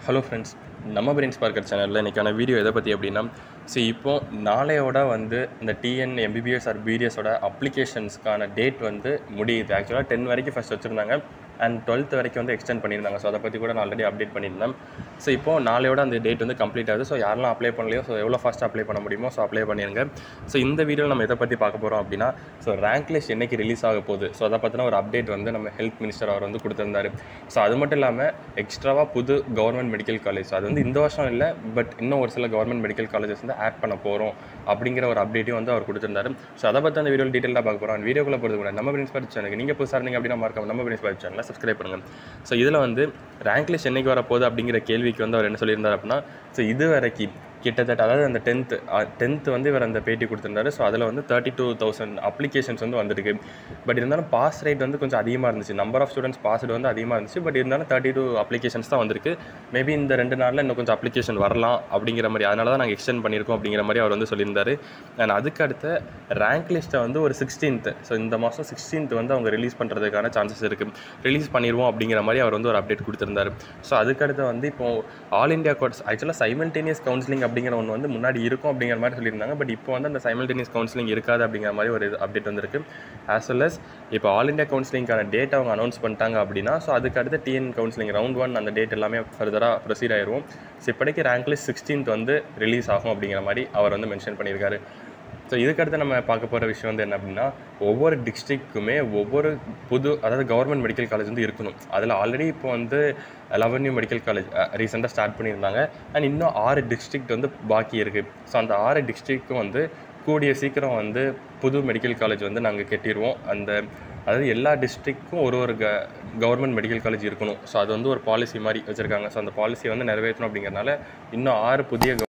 hello friends நம்ம brain sparker சேனலில் இன்றைக்கான வீடியோ எதை பற்றி அப்படின்னா ஸோ இப்போ நாளையோட வந்து இந்த டிஎன் எம்பிபிஎஸ் ஆர் பிடிஎஸோட அப்ளிகேஷன்ஸ்க்கான டேட் வந்து முடியுது ஆக்சுவலாக டென் வரைக்கும் ஃபஸ்ட் வச்சுருந்தாங்க அண்ட் டுவெல்த் வரைக்கும் வந்து எக்ஸ்டெண்ட் பண்ணியிருந்தாங்க ஸோ அதை பற்றி கூட நான் ஆல்ரெடி அப்டேட் பண்ணியிருந்தேன் ஸோ இப்போ நாளையோட அந்த டேட் வந்து கம்ப்ளீட் ஆகுது ஸோ யாரெல்லாம் அப்ளை பண்ணலையோ ஸோ எவ்வளோ ஃபாஸ்ட்டாக அப்ளை பண்ண முடியுமோ ஸோ அப்ளை பண்ணிடுங்க ஸோ இந்த வீடியோவில் நம்ம எதை பற்றி பார்க்க போகிறோம் அப்படின்னா ஸோ ரேங்க் லிஸ்ட் என்னைக்கு ரிலீஸ் ஆக போகுது ஸோ அதை பற்றின ஒரு அப்டேட் வந்து நம்ம ஹெல்த் மினிஸ்டர் அவர் வந்து கொடுத்துருந்தாரு ஸோ அது மட்டும் இல்லாமல் எக்ஸ்ட்ராவாக புது கவர்மெண்ட் மெடிக்கல் காலேஜ் அது வந்து இந்த வருஷம் இல்லை பட் இன்னும் ஒரு சில கவர்மெண்ட் மெடிக்கல் காலேஜஸ் வந்து ஆட் பண்ண போகிறோம் அப்படிங்கிற ஒரு அப்டேட்டையும் வந்து அவர் கொடுத்துருந்தாரு ஸோ அதை பற்றி அந்த வீடியோ டீட்டெயிலாக பார்க்க போகிறோம் வீடியோக்குள்ள போகிறது கூட நம்ம பிரின்ஸ்பால் சேனலுக்கு நீங்கள் புதுசாக இருந்தீங்க அப்படின்னா மறக்காம நம்ம பிரின்ஸ்பால் சேனலை சப்ஸ்கிரைப் பண்ணுங்கள் ஸோ இதில் வந்து ரேங்க் லிஸ்ட் என்னைக்கு வரப்போகுது அப்படிங்கிற கேள்விக்கு வந்து அவர் என்ன சொல்லியிருந்தார் அப்படின்னா ஸோ இது வரைக்கும் கிட்டத்தட்ட அதாவது அந்த டென்த்து டென்த்து வந்து இவர் அந்த பேட்டி கொடுத்துருந்தாரு ஸோ அதில் வந்து தேர்ட்டி டூ தௌசண்ட் அப்ளிகேஷன்ஸ் வந்து வந்திருக்கு பட் இருந்தாலும் பாஸ் ரேட் வந்து கொஞ்சம் அதிகமாக இருந்துச்சு நம்பர் ஆஃப் ஸ்டூடெண்ட்ஸ் பாஸ்டு வந்து அதிகமாக இருந்துச்சு பட் இருந்தாலும் தேர்ட்டி டூ அப்ளிகேஷன்ஸ் தான் வந்திருக்கு மேபி இந்த ரெண்டு நாளில் இன்னும் கொஞ்சம் அப்ளிகேஷன் வரலாம் அப்படிங்கிற மாதிரி அதனால தான் நாங்கள் எக்ஸ்டெண்ட் பண்ணியிருக்கோம் அப்படிங்கிற மாதிரி அவர் வந்து சொல்லியிருந்தாரு அண்ட் அதுக்கு அடுத்த ரேங்க் லிஸ்ட்டை வந்து ஒரு சிக்ஸ்டீன்த் ஸோ இந்த மாதம் சிக்ஸ்டீன்த் வந்து அவங்க ரிலீஸ் பண்ணுறதுக்கான சான்சஸ் இருக்குது ரிலீஸ் பண்ணிடுவோம் அப்படிங்கிற மாதிரி அவர் வந்து ஒரு அப்டேட் கொடுத்துருந்தாரு ஸோ அதுக்கடுத்து வந்து இப்போ ஆல் இந்தியா கோர்ஸ் ஆக்சுவலாக சைமல்டேனியஸ் கவுன்சிலிங் அப்படிங்கிற ஒன்று வந்து முன்னாடி இருக்கும் அப்படிங்கிற மாதிரி சொல்லியிருந்தாங்க பட் இப்போ வந்து அந்த சைமல்டேனியஸ் கவுன்சிலிங் இருக்காது அப்படிங்கிற மாதிரி ஒரு அப்டேட் வந்திருக்கு ஆஸ் வெல் அஸ் இப்போ ஆல் இந்தியா கவுன்சிலிங்கான டேட் அவங்க அனௌன்ஸ் பண்ணிட்டாங்க அப்படின்னா ஸோ அதுக்கு அடுத்து டிஎன் கவுன்சிலிங் ரவுண்ட் ஒன் அந்த டேட் எல்லாமே ஃபர்தராக ப்ரொசீட் ஆயிரும் ஸோ இப்போதைக்கு ரேங்க் லிஸ்ட் சிக்ஸ்டீன்த் வந்து ரிலீஸ் ஆகும் அப்படிங்கிற மாதிரி அவர் வந்து மென்ஷன் பண்ணியிருக்காரு ஸோ இதுக்கடுத்து நம்ம பார்க்க போகிற விஷயம் வந்து என்ன அப்படின்னா ஒவ்வொரு டிஸ்ட்ரிக்ட்டுமே ஒவ்வொரு புது அதாவது கவர்மெண்ட் மெடிக்கல் காலேஜ் வந்து இருக்கணும் அதில் ஆல்ரெடி இப்போ வந்து லெவன்யூ மெடிக்கல் காலேஜ் ரீசெண்டாக ஸ்டார்ட் பண்ணியிருந்தாங்க அண்ட் இன்னும் ஆறு டிஸ்ட்ரிக்ட் வந்து பாக்கி இருக்குது ஸோ அந்த ஆறு டிஸ்ட்ரிக்ட்க்கும் வந்து கூடிய சீக்கிரம் வந்து புது மெடிக்கல் காலேஜ் வந்து நாங்கள் கட்டிடுவோம் அந்த அதாவது எல்லா டிஸ்ட்ரிக்ட்க்கும் ஒரு ஒரு க கவர்மெண்ட் மெடிக்கல் காலேஜ் இருக்கணும் ஸோ அது வந்து ஒரு பாலிசி மாதிரி வச்சுருக்காங்க ஸோ அந்த பாலிசியை வந்து நிறைவேற்றணும் அப்படிங்கிறனால இன்னும் ஆறு புதிய